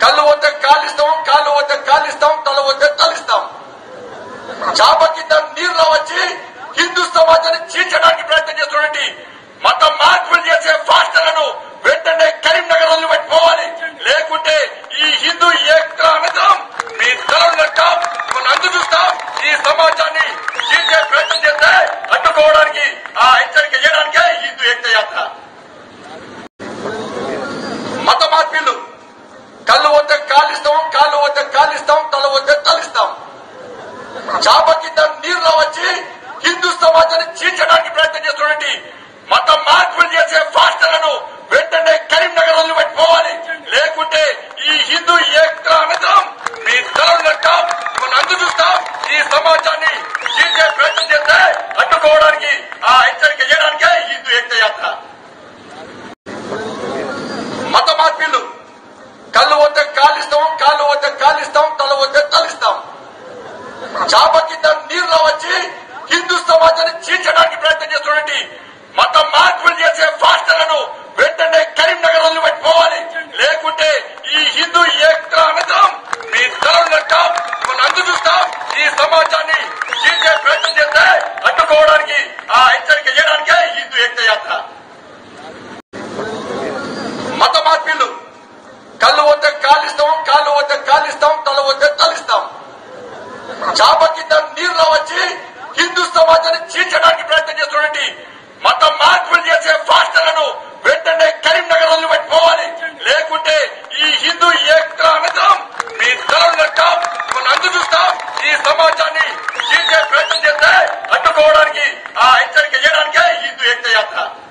కళ్ళు వద్ద కాలిస్తాం కాళ్ళు వద్ద కాలిస్తాం తల వద్ద తలిస్తాం చాప కింద నీళ్ళు వచ్చి హిందూ సమాజాన్ని చీల్చడానికి ప్రయత్నం చేస్తున్నటువంటి మత మార్పులు చేసే ఫాస్టర్లను వెంటనే కరీంనగర్ వదిలిపెట్టుకోవాలి లేకుంటే ఈ హిందూ ఏకత అనంతరం మీ తలలు నట్టాం మిమ్మల్ని అందు చూస్తాం ఈ సమాజాన్ని చీల్చే ప్రయత్నం చేస్తే అడ్డుకోవడానికి ఆ హెచ్చరిక చేయడానికే హిందూ ఏకత యాత్ర మత మార్పిళ్ళు కళ్ళు వద్ద కాలిస్తాం కాళ్ళు వద్ద కాలిస్తాం తల వద్ద తలిస్తాం చాప కింద నీళ్ళు వచ్చి హిందూ సమాజాన్ని చీల్చడానికి ప్రయత్నం చేస్తున్నటువంటి మత మార్పులు చేసే ఫాస్టర్లను వెంటనే కరీంనగర్ వదిలిపెట్టుకోవాలి లేకుంటే ఈ హిందూ ఏకత అనంతరం మీ తలలు నట్టాం మిమ్మల్ని అందు చూస్తాం ఈ సమాజాన్ని చీల్చే ప్రయత్నం చేస్తే అడ్డుకోవడానికి ఆ హెచ్చరిక చేయడానికే హిందూ ఏకత యాత్ర మత మార్పిళ్ళు కళ్ళు వద్ద కాలిస్తాం కాళ్ళు వద్ద కాలిస్తాం తల వద్ద తలిస్తాం చాప కింద నీళ్ళు వచ్చి హిందూ సమాజాన్ని చీల్చడానికి ప్రయత్నం చేస్తున్నటువంటి మత మార్పులు చేసే ఫాస్టర్లను వెంటనే కరీంనగర్ వదిలిపెట్టుకోవాలి లేకుంటే ఈ హిందూ ఏకత అనంతరం మీ తలలు నట్టాం మిమ్మల్ని అందు చూస్తాం ఈ సమాజాన్ని చీల్చే ప్రయత్నం చేస్తే అడ్డుకోవడానికి ఆ హెచ్చరిక చేయడానికే హిందూ ఏకత యాత్ర మత మార్పిళ్ళు కళ్ళు వద్ద కాలిస్తాం కాళ్ళు వద్ద కాలిస్తాం తల వద్ద తలిస్తాం చాప కింద నీళ్ళు వచ్చి హిందూ సమాజాన్ని చీల్చడానికి ప్రయత్నం చేస్తున్నటువంటి మత మార్పులు చేసే ఫాస్టర్లను వెంటనే కరీంనగర్ వదిలిపెట్టుకోవాలి లేకుంటే ఈ హిందూ ఏకత అనంతరం మీ తలలు నట్టాం మిమ్మల్ని అందు చూస్తాం ఈ సమాజాన్ని చీల్చే ప్రయత్నం చేస్తే అడ్డుకోవడానికి ఆ హెచ్చరిక చేయడానికే హిందూ ఏకత యాత్ర